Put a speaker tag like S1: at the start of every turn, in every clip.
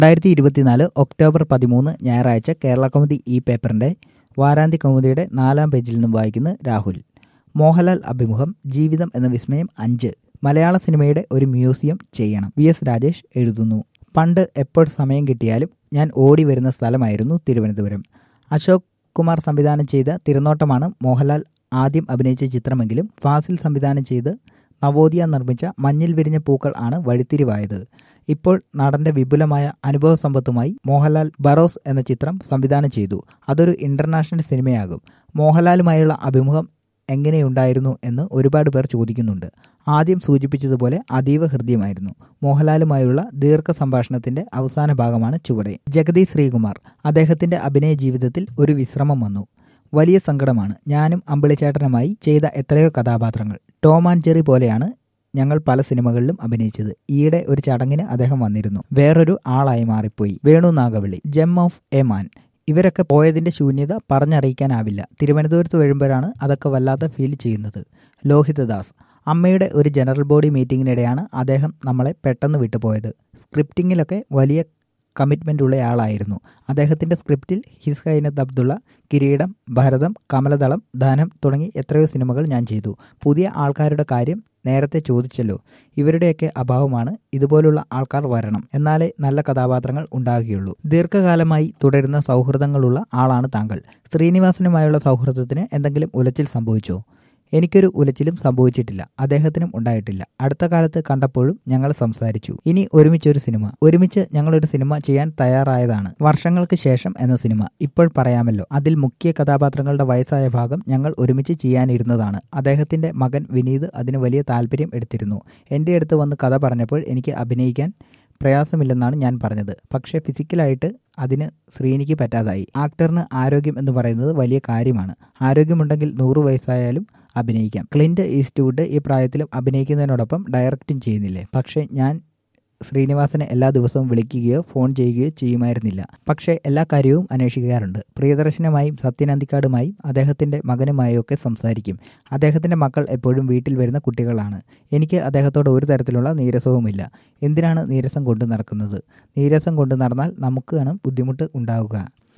S1: രണ്ടായിരത്തി ഇരുപത്തിനാല് ഒക്ടോബർ പതിമൂന്ന് ഞായറാഴ്ച കേരള കൗമുദി ഈ പേപ്പറിന്റെ വാരാന്ത്യ കൗമുദിയുടെ നാലാം പേജിൽ നിന്നും വായിക്കുന്ന രാഹുൽ മോഹൻലാൽ അഭിമുഖം ജീവിതം എന്ന വിസ്മയം അഞ്ച് മലയാള സിനിമയുടെ ഒരു മ്യൂസിയം ചെയ്യണം വി എസ് രാജേഷ് എഴുതുന്നു പണ്ട് എപ്പോൾ സമയം കിട്ടിയാലും ഞാൻ ഓടി വരുന്ന സ്ഥലമായിരുന്നു തിരുവനന്തപുരം അശോക് കുമാർ സംവിധാനം ചെയ്ത തിരുനോട്ടമാണ് മോഹൻലാൽ ആദ്യം അഭിനയിച്ച ചിത്രമെങ്കിലും ഫാസിൽ സംവിധാനം ചെയ്ത് നവോദിയ നിർമ്മിച്ച മഞ്ഞിൽ വിരിഞ്ഞ പൂക്കൾ ആണ് വഴിത്തിരിവായത് ഇപ്പോൾ നടന്റെ വിപുലമായ അനുഭവ സമ്പത്തുമായി മോഹൻലാൽ ബറോസ് എന്ന ചിത്രം സംവിധാനം ചെയ്തു അതൊരു ഇന്റർനാഷണൽ സിനിമയാകും മോഹൻലാലുമായുള്ള അഭിമുഖം എങ്ങനെയുണ്ടായിരുന്നു എന്ന് ഒരുപാട് പേർ ചോദിക്കുന്നുണ്ട് ആദ്യം സൂചിപ്പിച്ചതുപോലെ അതീവ ഹൃദ്യമായിരുന്നു മോഹൻലാലുമായുള്ള ദീർഘ സംഭാഷണത്തിന്റെ അവസാന ഭാഗമാണ് ചുവടെ ജഗതി ശ്രീകുമാർ അദ്ദേഹത്തിന്റെ അഭിനയ ജീവിതത്തിൽ ഒരു വിശ്രമം വന്നു വലിയ സങ്കടമാണ് ഞാനും അമ്പിളിച്ചേട്ടനുമായി ചെയ്ത എത്രയോ കഥാപാത്രങ്ങൾ ടോം ആൻഡ് ജെറി പോലെയാണ് ഞങ്ങൾ പല സിനിമകളിലും അഭിനയിച്ചത് ഈയിടെ ഒരു ചടങ്ങിന് അദ്ദേഹം വന്നിരുന്നു വേറൊരു ആളായി മാറിപ്പോയി Venu Nagavally gem of a man ഇവരൊക്കെ പോയതിന്റെ ശൂന്യത പറഞ്ഞറിയിക്കാനാവില്ല തിരുവനന്തപുരത്ത് വരുമ്പോഴാണ് അതൊക്കെ വല്ലാതെ ഫീൽ ചെയ്യുന്നത് ലോഹിതദാസ് അമ്മയുടെ ഒരു ജനറൽ ബോഡി മീറ്റിംഗിനിടെയാണ് അദ്ദേഹം നമ്മളെ പെട്ടെന്ന് വിട്ടുപോയത് സ്ക്രിപ്റ്റിങ്ങിലൊക്കെ വലിയ കമ്മിറ്റ്മെൻ്റ് ഉള്ളയാളായിരുന്നു അദ്ദേഹത്തിൻ്റെ സ്ക്രിപ്റ്റിൽ ഹിസ് ഹൈനത്ത് അബ്ദുള്ള കിരീടം ഭരതം കമലദളം ധനം തുടങ്ങി എത്രയോ സിനിമകൾ ഞാൻ ചെയ്തു പുതിയ ആൾക്കാരുടെ കാര്യം നേരത്തെ ചോദിച്ചല്ലോ ഇവരുടെയൊക്കെ അഭാവമാണ് ഇതുപോലുള്ള ആൾക്കാർ വരണം എന്നാലേ നല്ല കഥാപാത്രങ്ങൾ ഉണ്ടാകുകയുള്ളൂ ദീർഘകാലമായി തുടരുന്ന സൗഹൃദങ്ങളുള്ള ആളാണ് താങ്കൾ ശ്രീനിവാസനുമായുള്ള സൗഹൃദത്തിന് എന്തെങ്കിലും ഉലച്ചിൽ സംഭവിച്ചോ എനിക്കൊരു ഉലച്ചിലും സംഭവിച്ചിട്ടില്ല അദ്ദേഹത്തിനും ഉണ്ടായിട്ടില്ല അടുത്ത കാലത്ത് കണ്ടപ്പോഴും ഞങ്ങൾ സംസാരിച്ചു ഇനി ഒരുമിച്ചൊരു സിനിമ ഒരുമിച്ച് ഞങ്ങളൊരു സിനിമ ചെയ്യാൻ തയ്യാറായതാണ് വർഷങ്ങൾക്ക് ശേഷം എന്ന സിനിമ ഇപ്പോൾ പറയാമല്ലോ അതിൽ മുഖ്യ കഥാപാത്രങ്ങളുടെ വയസ്സായ ഭാഗം ഞങ്ങൾ ഒരുമിച്ച് ചെയ്യാനിരുന്നതാണ് അദ്ദേഹത്തിന്റെ മകൻ വിനീത് അതിന് വലിയ താല്പര്യം എടുത്തിരുന്നു എൻ്റെ അടുത്ത് വന്ന് കഥ പറഞ്ഞപ്പോൾ എനിക്ക് അഭിനയിക്കാൻ പ്രയാസമില്ലെന്നാണ് ഞാൻ പറഞ്ഞത് പക്ഷേ ഫിസിക്കലായിട്ട് അതിന് ശ്രീനിക്ക് പറ്റാതായി ആക്ടറിന് ആരോഗ്യം എന്ന് പറയുന്നത് വലിയ കാര്യമാണ് ആരോഗ്യമുണ്ടെങ്കിൽ നൂറ് വയസ്സായാലും അഭിനയിക്കാം ക്ലിൻറ്റ് ഈസ്റ്റ്വുഡ് ഈ പ്രായത്തിലും അഭിനയിക്കുന്നതിനോടൊപ്പം ഡയറക്റ്റും ചെയ്യുന്നില്ലേ പക്ഷേ ഞാൻ ശ്രീനിവാസനെ എല്ലാ ദിവസവും വിളിക്കുകയോ ഫോൺ ചെയ്യുകയോ ചെയ്യുമായിരുന്നില്ല പക്ഷേ എല്ലാ കാര്യവും അന്വേഷിക്കാറുണ്ട് പ്രിയദർശനുമായും സത്യനന്ദിക്കാടുമായും അദ്ദേഹത്തിൻ്റെ മകനുമായും ഒക്കെ സംസാരിക്കും അദ്ദേഹത്തിൻ്റെ മക്കൾ എപ്പോഴും വീട്ടിൽ വരുന്ന കുട്ടികളാണ് എനിക്ക് അദ്ദേഹത്തോട് ഒരു തരത്തിലുള്ള നീരസവുമില്ല എന്തിനാണ് നീരസം കൊണ്ട് നടക്കുന്നത് നീരസം കൊണ്ട് നടന്നാൽ നമുക്കാണ് ബുദ്ധിമുട്ട് ഉണ്ടാവുക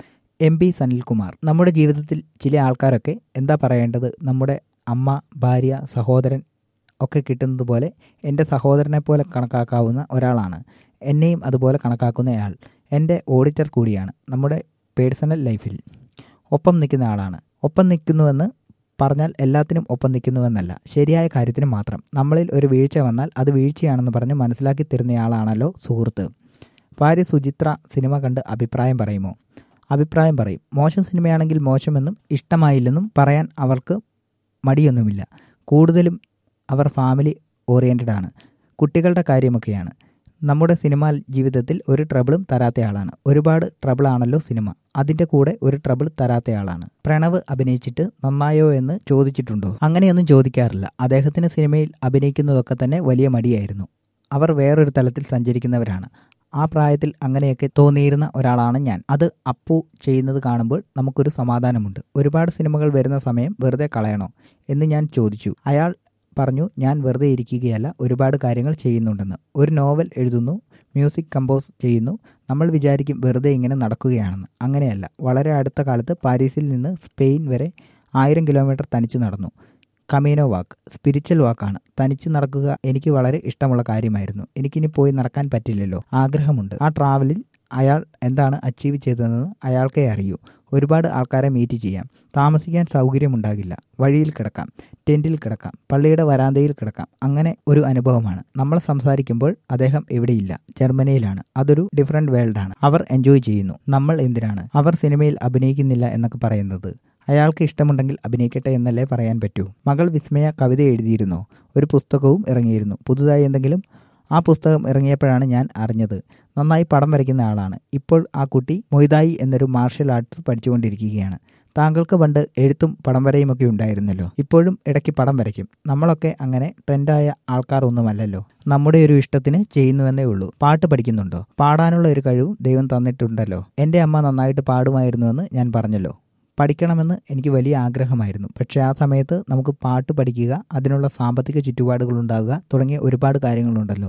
S1: എം പി സനിൽകുമാർ നമ്മുടെ ജീവിതത്തിൽ ചില ആൾക്കാരൊക്കെ എന്താ പറയേണ്ടത് നമ്മുടെ അമ്മ ഭാര്യ സഹോദരൻ ഒക്കെ കിട്ടുന്നത് പോലെ എൻ്റെ സഹോദരനെ പോലെ കണക്കാക്കാവുന്ന ഒരാളാണ് എന്നെയും അതുപോലെ കണക്കാക്കുന്നയാൾ എൻ്റെ ഓഡിറ്റർ കൂടിയാണ് നമ്മുടെ പേഴ്സണൽ ലൈഫിൽ ഒപ്പം നിൽക്കുന്ന ആളാണ് ഒപ്പം നിൽക്കുന്നുവെന്ന് പറഞ്ഞാൽ എല്ലാത്തിനും ഒപ്പം നിൽക്കുന്നുവെന്നല്ല ശരിയായ കാര്യത്തിന് മാത്രം നമ്മളിൽ ഒരു വീഴ്ച വന്നാൽ അത് വീഴ്ചയാണെന്ന് പറഞ്ഞ് മനസ്സിലാക്കി തരുന്നയാളാണല്ലോ സുഹൃത്ത് ഭാര്യ സുചിത്ര സിനിമ കണ്ട് അഭിപ്രായം പറയുമോ അഭിപ്രായം പറയും മോശം സിനിമയാണെങ്കിൽ മോശമെന്നും ഇഷ്ടമായില്ലെന്നും പറയാൻ അവർക്ക് മടിയൊന്നുമില്ല കൂടുതലും അവർ ഫാമിലി ഓറിയൻറ്റഡ് ആണ് കുട്ടികളുടെ കാര്യമൊക്കെയാണ് നമ്മുടെ സിനിമാ ജീവിതത്തിൽ ഒരു ട്രബിളും തരാത്തയാളാണ് ഒരുപാട് ട്രബിളാണല്ലോ സിനിമ അതിൻ്റെ കൂടെ ഒരു ട്രബിൾ തരാത്തയാളാണ് പ്രണവ് അഭിനയിച്ചിട്ട് നന്നായോ എന്ന് ചോദിച്ചിട്ടുണ്ടോ അങ്ങനെയൊന്നും ചോദിക്കാറില്ല അദ്ദേഹത്തിന് സിനിമയിൽ അഭിനയിക്കുന്നതൊക്കെ തന്നെ വലിയ മടിയായിരുന്നു അവർ വേറൊരു തലത്തിൽ സഞ്ചരിക്കുന്നവരാണ് ആ പ്രായത്തിൽ അങ്ങനെയൊക്കെ തോന്നിയിരുന്ന ഒരാളാണ് ഞാൻ അത് അപ്പു ചെയ്യുന്നത് കാണുമ്പോൾ നമുക്കൊരു സമാധാനമുണ്ട് ഒരുപാട് സിനിമകൾ വരുന്ന സമയം വെറുതെ കളയണോ എന്ന് ഞാൻ ചോദിച്ചു അയാൾ പറഞ്ഞു ഞാൻ വെറുതെ ഇരിക്കുകയല്ല ഒരുപാട് കാര്യങ്ങൾ ചെയ്യുന്നുണ്ടെന്ന് ഒരു നോവൽ എഴുതുന്നു മ്യൂസിക് കമ്പോസ് ചെയ്യുന്നു നമ്മൾ വിചാരിക്കും വെറുതെ ഇങ്ങനെ നടക്കുകയാണെന്ന് അങ്ങനെയല്ല വളരെ അടുത്ത കാലത്ത് പാരീസിൽ നിന്ന് സ്പെയിൻ വരെ ആയിരം കിലോമീറ്റർ തനിച്ച് നടന്നു കമീനോ വാക്ക് സ്പിരിച്വൽ വാക്കാണ് തനിച്ച് നടക്കുക എനിക്ക് വളരെ ഇഷ്ടമുള്ള കാര്യമായിരുന്നു എനിക്കിനി പോയി നടക്കാൻ പറ്റില്ലല്ലോ ആഗ്രഹമുണ്ട് ആ ട്രാവലിൽ അയാൾ എന്താണ് അച്ചീവ് ചെയ്തതെന്ന് അയാൾക്കേ അറിയൂ ഒരുപാട് ആൾക്കാരെ മീറ്റ് ചെയ്യാം താമസിക്കാൻ സൗകര്യമുണ്ടാകില്ല വഴിയിൽ കിടക്കാം ടെൻറ്റിൽ കിടക്കാം പള്ളിയുടെ വരാന്തയിൽ കിടക്കാം അങ്ങനെ ഒരു അനുഭവമാണ് നമ്മൾ സംസാരിക്കുമ്പോൾ അദ്ദേഹം എവിടെയില്ല ജർമ്മനിയിലാണ് അതൊരു ഡിഫറെൻറ്റ് വേൾഡാണ് അവർ എൻജോയ് ചെയ്യുന്നു നമ്മൾ എന്തിനാണ് അവർ സിനിമയിൽ അഭിനയിക്കുന്നില്ല എന്നൊക്കെ പറയുന്നത് അയാൾക്ക് ഇഷ്ടമുണ്ടെങ്കിൽ അഭിനയിക്കട്ടെ എന്നല്ലേ പറയാൻ പറ്റൂ മകൾ വിസ്മയ കവിത എഴുതിയിരുന്നോ ഒരു പുസ്തകവും ഇറങ്ങിയിരുന്നു പുതുതായി എന്തെങ്കിലും ആ പുസ്തകം ഇറങ്ങിയപ്പോഴാണ് ഞാൻ അറിഞ്ഞത് നന്നായി പടം വരയ്ക്കുന്ന ആളാണ് ഇപ്പോൾ ആ കുട്ടി മൊയ്തായി എന്നൊരു മാർഷൽ ആർട്സ് പഠിച്ചുകൊണ്ടിരിക്കുകയാണ് താങ്കൾക്ക് പണ്ട് എഴുത്തും പടം വരയുമൊക്കെ ഉണ്ടായിരുന്നല്ലോ ഇപ്പോഴും ഇടയ്ക്ക് പടം വരയ്ക്കും നമ്മളൊക്കെ അങ്ങനെ ട്രെൻഡായ ആൾക്കാർ ഒന്നുമല്ലല്ലോ നമ്മുടെ ഒരു ഇഷ്ടത്തിന് ചെയ്യുന്നുവെന്നേ ഉള്ളൂ പാട്ട് പഠിക്കുന്നുണ്ടോ പാടാനുള്ള ഒരു കഴിവും ദൈവം തന്നിട്ടുണ്ടല്ലോ എൻ്റെ അമ്മ നന്നായിട്ട് പാടുമായിരുന്നുവെന്ന് ഞാൻ പറഞ്ഞല്ലോ പഠിക്കണമെന്ന് എനിക്ക് വലിയ ആഗ്രഹമായിരുന്നു പക്ഷേ ആ സമയത്ത് നമുക്ക് പാട്ട് പഠിക്കുക അതിനുള്ള സാമ്പത്തിക ചുറ്റുപാടുകൾ ഉണ്ടാകുക തുടങ്ങിയ ഒരുപാട് കാര്യങ്ങളുണ്ടല്ലോ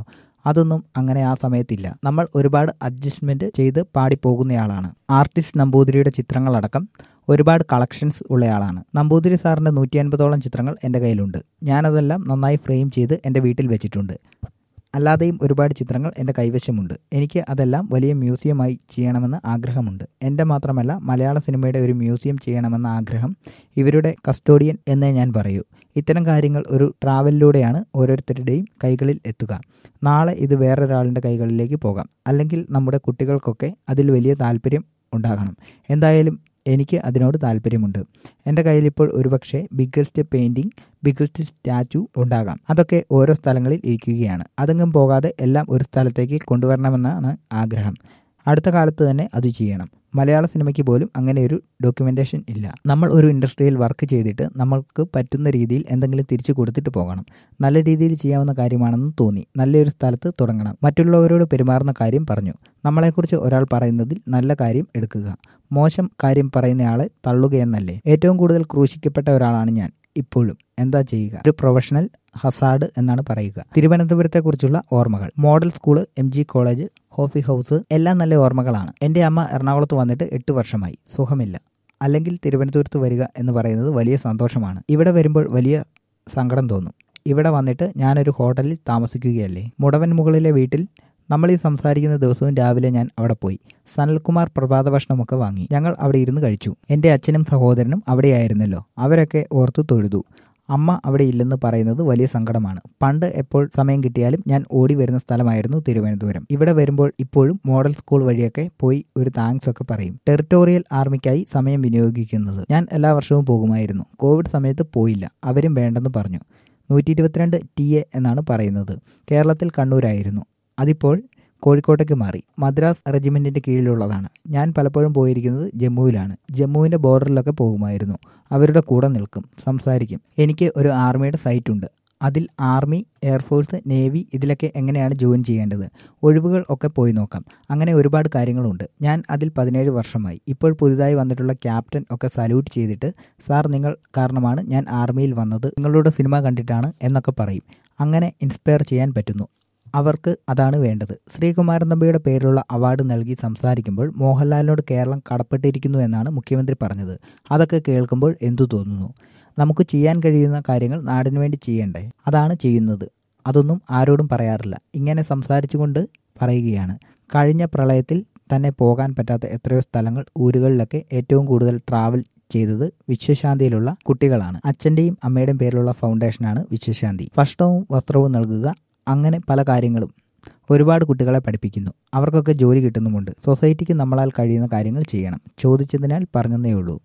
S1: അതൊന്നും അങ്ങനെ ആ സമയത്തില്ല നമ്മൾ ഒരുപാട് അഡ്ജസ്റ്റ്മെന്റ് ചെയ്ത് പാടിപ്പോകുന്നയാളാണ് ആർട്ടിസ്റ്റ് നമ്പൂതിരിയുടെ ചിത്രങ്ങളടക്കം ഒരുപാട് കളക്ഷൻസ് ഉള്ളയാളാണ് നമ്പൂതിരി സാറിൻ്റെ നൂറ്റി അൻപതോളം ചിത്രങ്ങൾ എൻ്റെ കയ്യിലുണ്ട് ഞാനതെല്ലാം നന്നായി ഫ്രെയിം ചെയ്ത് എൻ്റെ വീട്ടിൽ വെച്ചിട്ടുണ്ട് അല്ലാതെയും ഒരുപാട് ചിത്രങ്ങൾ എൻ്റെ കൈവശമുണ്ട് എനിക്ക് അതെല്ലാം വലിയ മ്യൂസിയമായി ചെയ്യണമെന്ന് ആഗ്രഹമുണ്ട് എൻ്റെ മാത്രമല്ല മലയാള സിനിമയുടെ ഒരു മ്യൂസിയം ചെയ്യണമെന്ന ആഗ്രഹം ഇവരുടെ കസ്റ്റോഡിയൻ എന്നേ ഞാൻ പറയൂ ഇത്തരം കാര്യങ്ങൾ ഒരു ട്രാവലിലൂടെയാണ് ഓരോരുത്തരുടെയും കൈകളിൽ എത്തുക നാളെ ഇത് വേറൊരാളിൻ്റെ കൈകളിലേക്ക് പോകാം അല്ലെങ്കിൽ നമ്മുടെ കുട്ടികൾക്കൊക്കെ അതിൽ വലിയ താല്പര്യം ഉണ്ടാകണം എന്തായാലും എനിക്ക് അതിനോട് താല്പര്യമുണ്ട് എൻ്റെ കയ്യിലിപ്പോൾ ഒരുപക്ഷെ ബിഗ്ഗസ്റ്റ് പെയിൻറ്റിങ് ബിഗ്ഗസ്റ്റ് സ്റ്റാച്ചു ഉണ്ടാകാം അതൊക്കെ ഓരോ സ്ഥലങ്ങളിൽ ഇരിക്കുകയാണ് അതെങ്ങും പോകാതെ എല്ലാം ഒരു സ്ഥലത്തേക്ക് കൊണ്ടുവരണമെന്നാണ് ആഗ്രഹം അടുത്ത കാലത്ത് തന്നെ അത് ചെയ്യണം മലയാള സിനിമയ്ക്ക് പോലും അങ്ങനെ ഒരു ഡോക്യുമെൻറ്റേഷൻ ഇല്ല നമ്മൾ ഒരു ഇൻഡസ്ട്രിയിൽ വർക്ക് ചെയ്തിട്ട് നമ്മൾക്ക് പറ്റുന്ന രീതിയിൽ എന്തെങ്കിലും തിരിച്ചു കൊടുത്തിട്ട് പോകണം നല്ല രീതിയിൽ ചെയ്യാവുന്ന കാര്യമാണെന്ന് തോന്നി നല്ലൊരു സ്ഥലത്ത് തുടങ്ങണം മറ്റുള്ളവരോട് പെരുമാറുന്ന കാര്യം പറഞ്ഞു നമ്മളെക്കുറിച്ച് ഒരാൾ പറയുന്നതിൽ നല്ല കാര്യം എടുക്കുക മോശം കാര്യം പറയുന്നയാളെ തള്ളുകയെന്നല്ലേ ഏറ്റവും കൂടുതൽ ക്രൂശിക്കപ്പെട്ട ഒരാളാണ് ഞാൻ ഇപ്പോഴും എന്താ ചെയ്യുക ഒരു പ്രൊഫഷണൽ ഹസാഡ് എന്നാണ് പറയുക തിരുവനന്തപുരത്തെക്കുറിച്ചുള്ള ഓർമ്മകൾ model school M G college coffee house എല്ലാം നല്ല ഓർമ്മകളാണ് എൻ്റെ അമ്മ എറണാകുളത്ത് വന്നിട്ട് എട്ട് വർഷമായി സുഖമില്ല അല്ലെങ്കിൽ തിരുവനന്തപുരത്ത് വരിക എന്ന് പറയുന്നത് വലിയ സന്തോഷമാണ് ഇവിടെ വരുമ്പോൾ വലിയ സങ്കടം തോന്നും ഇവിടെ വന്നിട്ട് ഞാനൊരു ഹോട്ടലിൽ താമസിക്കുകയല്ലേ മുടവൻ മുകളിലെ വീട്ടിൽ നമ്മൾ ഈ സംസാരിക്കുന്ന ദിവസവും രാവിലെ ഞാൻ അവിടെ പോയി സനൽകുമാർ പ്രഭാത ഭക്ഷണമൊക്കെ വാങ്ങി ഞങ്ങൾ അവിടെ ഇരുന്ന് കഴിച്ചു എൻ്റെ അച്ഛനും സഹോദരനും അവിടെയായിരുന്നല്ലോ അവരൊക്കെ ഓർത്തു തൊഴുതു അമ്മ അവിടെ ഇല്ലെന്ന് പറയുന്നത് വലിയ സങ്കടമാണ് പണ്ട് എപ്പോൾ സമയം കിട്ടിയാലും ഞാൻ ഓടി വരുന്ന സ്ഥലമായിരുന്നു തിരുവനന്തപുരം ഇവിടെ വരുമ്പോൾ ഇപ്പോഴും മോഡൽ സ്കൂൾ വഴിയൊക്കെ പോയി ഒരു താങ്ക്സ് ഒക്കെ പറയും ടെറിട്ടോറിയൽ ആർമിക്കായി സമയം വിനിയോഗിക്കുന്നത് ഞാൻ എല്ലാ വർഷവും പോകുമായിരുന്നു കോവിഡ് സമയത്ത് പോയില്ല അവരും വേണ്ടെന്ന് പറഞ്ഞു നൂറ്റി ഇരുപത്തിരണ്ട് ടി എ എന്നാണ് പറയുന്നത് കേരളത്തിൽ കണ്ണൂരായിരുന്നു അതിപ്പോൾ കോഴിക്കോട്ടേക്ക് മാറി മദ്രാസ് റെജിമെൻറ്റിൻ്റെ കീഴിലുള്ളതാണ് ഞാൻ പലപ്പോഴും പോയിരിക്കുന്നത് ജമ്മുവിലാണ് ജമ്മുവിൻ്റെ ബോർഡറിലൊക്കെ പോകുമായിരുന്നു അവരുടെ കൂടെ നിൽക്കും സംസാരിക്കും എനിക്ക് ഒരു ആർമിയുടെ സൈറ്റ് ഉണ്ട് അതിൽ ആർമി എയർഫോഴ്സ് നേവി ഇതിലൊക്കെ എങ്ങനെയാണ് ജോയിൻ ചെയ്യേണ്ടത് ഒഴിവുകൾ ഒക്കെ പോയി നോക്കാം അങ്ങനെ ഒരുപാട് കാര്യങ്ങളുണ്ട് ഞാൻ അതിൽ പതിനേഴ് വർഷമായി ഇപ്പോൾ പുതുതായി വന്നിട്ടുള്ള ക്യാപ്റ്റൻ ഒക്കെ സല്യൂട്ട് ചെയ്തിട്ട് സാർ നിങ്ങൾ കാരണമാണ് ഞാൻ ആർമിയിൽ വന്നത് നിങ്ങളുടെ സിനിമ കണ്ടിട്ടാണ് എന്നൊക്കെ പറയും അങ്ങനെ ഇൻസ്പയർ ചെയ്യാൻ പറ്റുന്നു അവർക്ക് അതാണ് വേണ്ടത് ശ്രീകുമാരൻ തമ്പിയുടെ പേരിലുള്ള അവാർഡ് നൽകി സംസാരിക്കുമ്പോൾ മോഹൻലാലിനോട് കേരളം കടപ്പെട്ടിരിക്കുന്നു എന്നാണ് മുഖ്യമന്ത്രി പറഞ്ഞത് അതൊക്കെ കേൾക്കുമ്പോൾ എന്തു തോന്നുന്നു നമുക്ക് ചെയ്യാൻ കഴിയുന്ന കാര്യങ്ങൾ നാടിനു വേണ്ടി ചെയ്യണ്ടേ അതാണ് ചെയ്യുന്നത് അതൊന്നും ആരോടും പറയാറില്ല ഇങ്ങനെ സംസാരിച്ചുകൊണ്ട് പറയുകയാണ് കഴിഞ്ഞ പ്രളയത്തിൽ തന്നെ പോകാൻ പറ്റാത്ത എത്രയോ സ്ഥലങ്ങൾ ഊരുകളിലൊക്കെ ഏറ്റവും കൂടുതൽ ട്രാവൽ ചെയ്തത് വിശ്വശാന്തിയിലുള്ള കുട്ടികളാണ് അച്ഛൻ്റെയും അമ്മയുടെയും പേരിലുള്ള ഫൗണ്ടേഷനാണ് വിശ്വശാന്തി ഭക്ഷണവും വസ്ത്രവും നൽകുക അങ്ങനെ പല കാര്യങ്ങളും ഒരുപാട് കുട്ടികളെ പഠിപ്പിക്കുന്നു അവർക്കൊക്കെ ജോലി കിട്ടുന്നുമുണ്ട് സൊസൈറ്റിക്ക് നമ്മളാൽ കഴിയുന്ന കാര്യങ്ങൾ ചെയ്യണം ചോദിച്ചതിനാൽ പറഞ്ഞതേ ഉള്ളൂ